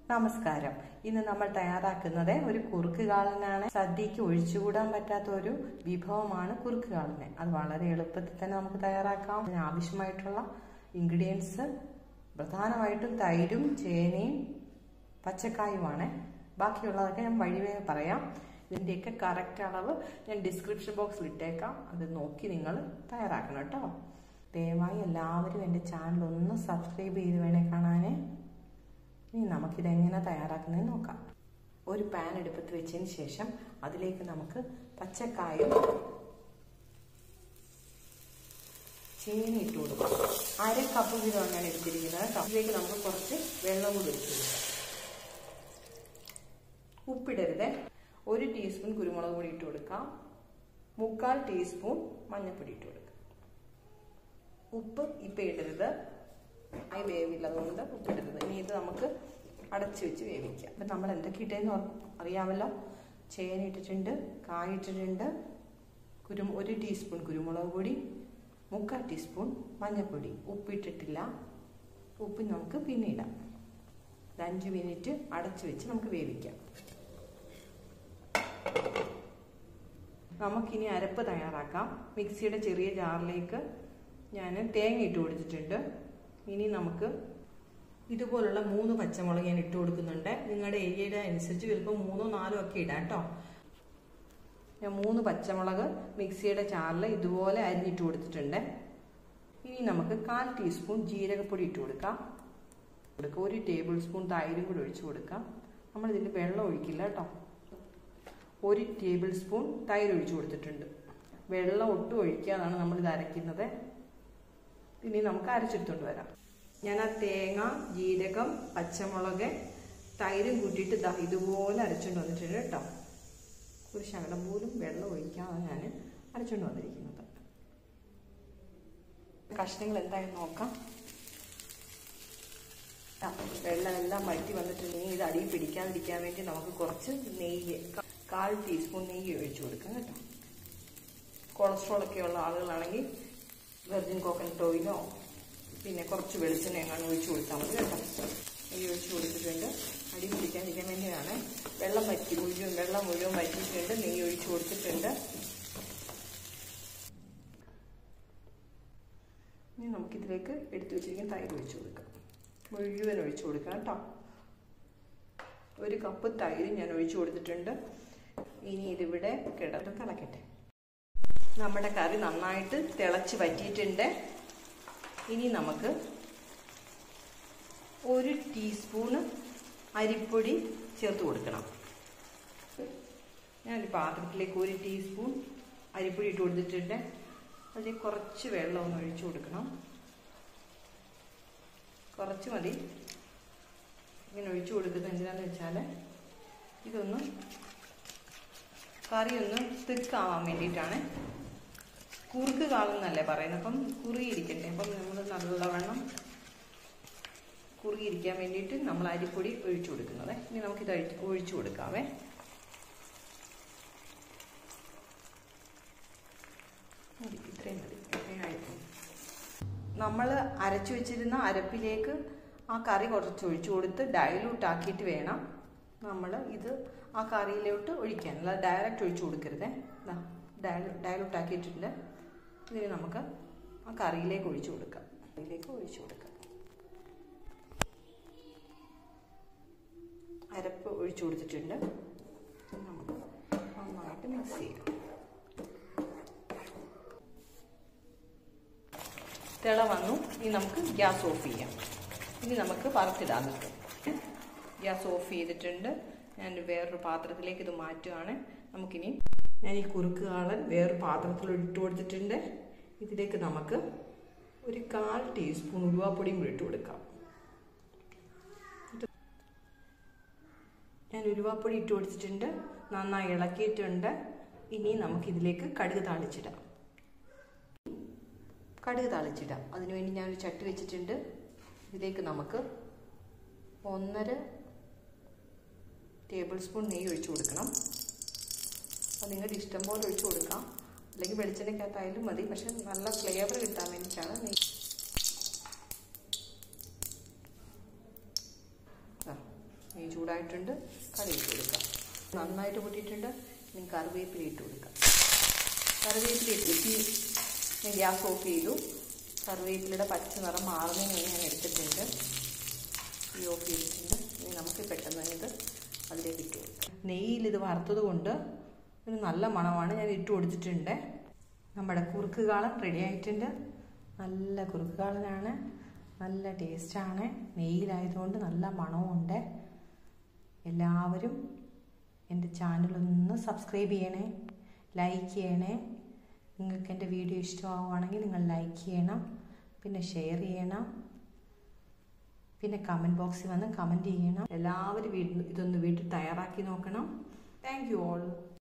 നമസ്കാരം ഇന്ന് നമ്മൾ തയ്യാറാക്കുന്നത് ഒരു കുറുക്ക് കാളനാണ് സദ്യക്ക് ഒഴിച്ചുകൂടാൻ പറ്റാത്ത ഒരു വിഭവമാണ് കുറുക്ക് കാളന് അത് വളരെ എളുപ്പത്തിൽ തന്നെ നമുക്ക് തയ്യാറാക്കാം അതിന് ആവശ്യമായിട്ടുള്ള ഇൻഗ്രീഡിയൻസ് പ്രധാനമായിട്ടും തൈരും ചേനയും പച്ചക്കായുമാണ് ബാക്കിയുള്ളതൊക്കെ ഞാൻ വഴിവേ പറയാം ഇതിൻ്റെയൊക്കെ കറക്റ്റ് അളവ് ഞാൻ ഡിസ്ക്രിപ്ഷൻ ബോക്സിൽ ഇട്ടേക്കാം അത് നോക്കി നിങ്ങൾ തയ്യാറാക്കണം കേട്ടോ ദയവായി എല്ലാവരും എൻ്റെ ചാനൽ ഒന്ന് സബ്സ്ക്രൈബ് ചെയ്ത് വേണേ കാണാനേ ഇനി നമുക്കിതെങ്ങനെ തയ്യാറാക്കുന്നതെന്ന് നോക്കാം ഒരു പാൻ എടുപ്പത്ത് വെച്ചതിന് ശേഷം അതിലേക്ക് നമുക്ക് പച്ചക്കായും ചേന ഇട്ട് കൊടുക്കാം അര കപ്പ് വീതമാണ് ഞാൻ എടുത്തിരിക്കുന്നത് കേട്ടോ ഇതിലേക്ക് നമുക്ക് കുറച്ച് വെള്ളം കൂടി ഒഴിച്ചു കൊടുക്കാം ഉപ്പിടരുത് ഒരു ടീസ്പൂൺ കുരുമുളക് പൊടി ഇട്ട് കൊടുക്കാം മുക്കാൽ ടീസ്പൂൺ മഞ്ഞൾപ്പൊടി ഇട്ട് കൊടുക്കാം ഉപ്പ് ഇപ്പം ഇടരുത് ആയി വേവില്ല അതുകൊണ്ട് ഉപ്പിടരുത് ഇനി ഇത് നമുക്ക് അടച്ചു വെച്ച് വേവിക്കാം അപ്പം നമ്മൾ എന്തൊക്കെ ഇട്ടേന്ന് അറിയാമല്ലോ ചേന ഇട്ടിട്ടുണ്ട് കായ ഇട്ടിട്ടുണ്ട് കുരു ഒരു ടീസ്പൂൺ കുരുമുളക് പൊടി മുക്കാൽ ടീസ്പൂൺ മഞ്ഞൾപ്പൊടി ഉപ്പിട്ടിട്ടില്ല ഉപ്പ് നമുക്ക് പിന്നെ ഇടാം ഒരു അഞ്ച് മിനിറ്റ് അടച്ചു വെച്ച് നമുക്ക് വേവിക്കാം നമുക്കിനി അരപ്പ് തയ്യാറാക്കാം മിക്സിയുടെ ചെറിയ ജാറിലേക്ക് ഞാൻ തേങ്ങ ഇട്ട് കൊടുത്തിട്ടുണ്ട് ഇനി നമുക്ക് ഇതുപോലുള്ള മൂന്ന് പച്ചമുളക് ഞാൻ ഇട്ട് കൊടുക്കുന്നുണ്ട് നിങ്ങളുടെ ഏരിയയുടെ അനുസരിച്ച് ചിലപ്പോൾ മൂന്നോ നാലോ ഒക്കെ ഇടാം കേട്ടോ ഞാൻ മൂന്ന് പച്ചമുളക് മിക്സിയുടെ ചാറിൽ ഇതുപോലെ അരിഞ്ഞിട്ട് കൊടുത്തിട്ടുണ്ട് ഇനി നമുക്ക് കാൽ ടീസ്പൂൺ ജീരകപ്പൊടി ഇട്ട് കൊടുക്കാം കൊടുക്കുക ഒരു ടേബിൾ സ്പൂൺ തൈരും കൂടി ഒഴിച്ചു കൊടുക്കാം നമ്മൾ ഇതിൽ വെള്ളം ഒഴിക്കില്ല കേട്ടോ ഒരു ടേബിൾ സ്പൂൺ തൈര് ഒഴിച്ചു കൊടുത്തിട്ടുണ്ട് വെള്ളം ഒട്ടും ഒഴിക്കാതാണ് നമ്മൾ ഇത് അരയ്ക്കുന്നത് ഇനി നമുക്ക് അരച്ചെടുത്തോണ്ട് വരാം ഞാൻ ആ തേങ്ങ ജീരകം പച്ചമുളക് തൈരും കൂട്ടിയിട്ട് ദാ ഇതുപോലെ അരച്ചുകൊണ്ട് വന്നിട്ടുണ്ട് കേട്ടോ ഒരു ശകലം പോലും വെള്ളം ഒഴിക്കാതെ ഞാൻ അരച്ചുകൊണ്ട് വന്നിരിക്കുന്നത് കഷ്ണങ്ങൾ എന്തായാലും നോക്കാം വെള്ളം എല്ലാം വഴറ്റി വന്നിട്ടുണ്ടെങ്കിൽ ഇത് അടിയിൽ പിടിക്കാതിരിക്കാൻ വേണ്ടി നമുക്ക് കുറച്ച് നെയ്യ് കാൽ ടീസ്പൂൺ നെയ്യ് ഒഴിച്ചു കൊടുക്കാം കേട്ടോ കൊളസ്ട്രോൾ ഒക്കെ ഉള്ള ആളുകളാണെങ്കിൽ വെർജിൻ കോക്കനട്ട് ഓയിലോ പിന്നെ കുറച്ച് വെളിച്ചെണ്ണ എങ്ങാനും ഒഴിച്ചു കൊടുത്താൽ മതി കേട്ടോ നെയ്യ് ഒഴിച്ചു കൊടുത്തിട്ടുണ്ട് അടി പിടിക്കാതിരിക്കാൻ വേണ്ടിയാണ് വെള്ളം വറ്റി മുഴുവൻ വെള്ളം മുഴുവൻ വറ്റിയിട്ടുണ്ട് നെയ്യ് ഒഴിച്ചു കൊടുത്തിട്ടുണ്ട് ഇനി നമുക്കിതിലേക്ക് എടുത്തു വെച്ചിരിക്കുന്ന തൈര് ഒഴിച്ചു കൊടുക്കാം മുഴുവൻ ഒഴിച്ചു കൊടുക്കാം കേട്ടോ ഒരു കപ്പ് തൈര് ഞാൻ ഒഴിച്ചു കൊടുത്തിട്ടുണ്ട് ഇനി ഇതിവിടെ കിടന്ന് തിളക്കട്ടെ നമ്മുടെ കറി നന്നായിട്ട് തിളച്ച് വറ്റിയിട്ടുണ്ട് ഇനി നമുക്ക് ഒരു ടീസ്പൂണ് അരിപ്പൊടി ചേർത്ത് കൊടുക്കണം ഞാൻ പാത്രത്തിലേക്ക് ഒരു ടീസ്പൂൺ അരിപ്പൊടി ഇട്ട് കൊടുത്തിട്ടുണ്ട് അതിൽ കുറച്ച് വെള്ളം ഒന്ന് ഒഴിച്ചു കൊടുക്കണം കുറച്ച് മതി ഇങ്ങനെ ഒഴിച്ചു കൊടുക്കുന്നത് എന്തിനാന്ന് വെച്ചാൽ ഇതൊന്ന് കറി ഒന്ന് തിക്കാവാൻ വേണ്ടിയിട്ടാണ് കുറുക്ക് കാളുന്നല്ലേ പറയുന്നത് അപ്പം കുറുകിയിരിക്കട്ടെ അപ്പം നമ്മൾ നല്ലവണ്ണം കുറുകിയിരിക്കാൻ വേണ്ടിയിട്ട് നമ്മൾ അരിപ്പൊടി ഒഴിച്ചു കൊടുക്കുന്നത് ഇനി നമുക്കിത് ഒഴിച്ചു കൊടുക്കാവേ മതി ഇത്രയും മതി ഇത്രയും ആയിട്ട് നമ്മൾ അരച്ചു വെച്ചിരുന്ന അരപ്പിലേക്ക് ആ കറി കുറച്ച് ഒഴിച്ചു കൊടുത്ത് ഡയലൂട്ട് ആക്കിയിട്ട് വേണം നമ്മൾ ഇത് ആ കറിയിലോട്ട് ഒഴിക്കാൻ അല്ല ഡയറക്റ്റ് ഒഴിച്ചു കൊടുക്കരുതേ ഡയലൂട്ട് ആക്കിയിട്ടുണ്ട് ഇതിന് നമുക്ക് ആ കറിയിലേക്ക് ഒഴിച്ചു കൊടുക്കാം കറിയിലേക്ക് ഒഴിച്ചു കൊടുക്കാം അരപ്പ് ഒഴിച്ചു കൊടുത്തിട്ടുണ്ട് നമുക്ക് നന്നായിട്ട് മിക്സ് ചെയ്യാം തിള വന്നു ഇനി നമുക്ക് ഗ്യാസ് ഓഫ് ചെയ്യാം ഇനി നമുക്ക് വറുത്തിടാൻ പറ്റും ഗ്യാസ് ഓഫ് ചെയ്തിട്ടുണ്ട് ഞാൻ വേറൊരു പാത്രത്തിലേക്ക് ഇത് മാറ്റുകയാണ് നമുക്കിനി ഞാൻ ഈ കുറുക്ക് കാളൻ വേറൊരു പാത്രത്തിൽ ഇട്ട് കൊടുത്തിട്ടുണ്ട് ഇതിലേക്ക് നമുക്ക് ഒരു കാൽ ടീസ്പൂൺ ഉലുവാപ്പൊടിയും കൂടി ഇട്ട് കൊടുക്കാം ഞാൻ ഉലുവാപ്പൊടി ഇട്ട് കൊടുത്തിട്ടുണ്ട് നന്നായി ഇളക്കിയിട്ടുണ്ട് ഇനി നമുക്കിതിലേക്ക് കടുക് താളിച്ചിടാം കടുക് താളിച്ചിടാം അതിനുവേണ്ടി ഞാനൊരു ചട്ടി വെച്ചിട്ടുണ്ട് ഇതിലേക്ക് നമുക്ക് ഒന്നര ടേബിൾ സ്പൂൺ നെയ്യ് ഒഴിച്ചു കൊടുക്കണം അപ്പോൾ നിങ്ങളുടെ ഇഷ്ടം പോലെ ഒഴിച്ചു കൊടുക്കാം അല്ലെങ്കിൽ വെളിച്ചെണ്ണയ്ക്കകത്തായാലും മതി പക്ഷെ നല്ല ഫ്ലേവർ കിട്ടാൻ വേണ്ടിയിട്ടാണ് നെയ്യ് ഇനി ചൂടായിട്ടുണ്ട് കറി ഇട്ട് കൊടുക്കാം നന്നായിട്ട് പൊട്ടിയിട്ടുണ്ട് ഇനി കറിവേപ്പില ഇട്ട് കൊടുക്കാം കറിവേപ്പില ഇട്ട് തീ ഞാൻ ഗ്യാസ് ഓഫ് ചെയ്തു കറിവേപ്പിലയുടെ പച്ച നിറം മാറുന്നതിന് മുന്നേ ഞാൻ എടുത്തിട്ടുണ്ട് തീ ഓഫ് ചെയ്തിട്ടുണ്ട് ഇനി നമുക്ക് പെട്ടെന്ന് തന്നെ ഇത് അതിലേക്ക് ഇട്ട് കൊടുക്കാം നെയ്യിൽ ഇത് വറുത്തത് കൊണ്ട് ഒരു നല്ല മണമാണ് ഞാൻ ഇട്ട് കൊടുത്തിട്ടുണ്ട് നമ്മുടെ കുറുക്ക് കാളൻ റെഡി ആയിട്ടുണ്ട് നല്ല കുറുക്ക് കാളനാണ് നല്ല ടേസ്റ്റാണ് നെയ്യിലായതുകൊണ്ട് നല്ല മണവുമുണ്ട് എല്ലാവരും എൻ്റെ ചാനലൊന്ന് സബ്സ്ക്രൈബ് ചെയ്യണേ ലൈക്ക് ചെയ്യണേ നിങ്ങൾക്ക് എൻ്റെ വീഡിയോ ഇഷ്ടമാവുകയാണെങ്കിൽ നിങ്ങൾ ലൈക്ക് ചെയ്യണം പിന്നെ ഷെയർ ചെയ്യണം പിന്നെ കമൻറ്റ് ബോക്സിൽ വന്ന് കമൻറ്റ് ചെയ്യണം എല്ലാവരും വീട്ടിൽ ഇതൊന്ന് വീട്ടിൽ തയ്യാറാക്കി നോക്കണം താങ്ക് യു ഓൾ